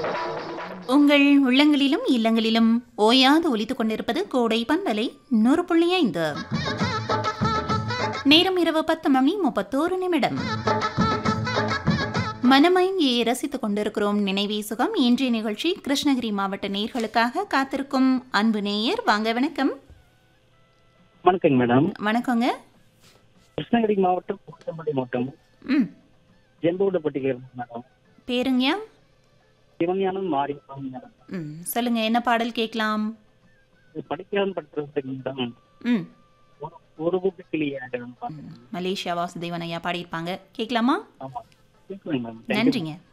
உங்கள் உள்ளங்களிலும் இல்லங்களிலும் ஓயாது ஒலித்துக் கொண்டிருப்பது கோடை பந்தலை நூறு புள்ளி ஐந்து நேரம் இரவு பத்து மணி முப்பத்தோரு நிமிடம் மனமயங்கி ரசித்துக் கொண்டிருக்கிறோம் நினைவே சுகம் இன்றைய நிகழ்ச்சி கிருஷ்ணகிரி மாவட்ட நேர்களுக்காக காத்திருக்கும் அன்பு நேயர் வாங்க வணக்கம் வணக்கங்க மேடம் வணக்கங்க கிருஷ்ணகிரி மாவட்டம் கூட்டம்பட்டி மாவட்டம் ம் ஜெம்பூடப்பட்டிக்கு இருக்கு மேடம் பேருங்கயா சிவஞானம் மாறி மேடம் ம் சொல்லுங்க என்ன பாடல் கேட்கலாம் இது படிக்கலாம் படுத்துறதுக்கு மேடம் ம் ஒரு ஒரு புக்கு கிளியாக ம், மலேசியா வாசுதேவன் ஐயா பாடியிருப்பாங்க கேட்கலாமா ஆமா கேட்குறேங்க மேம் நன்றிங்க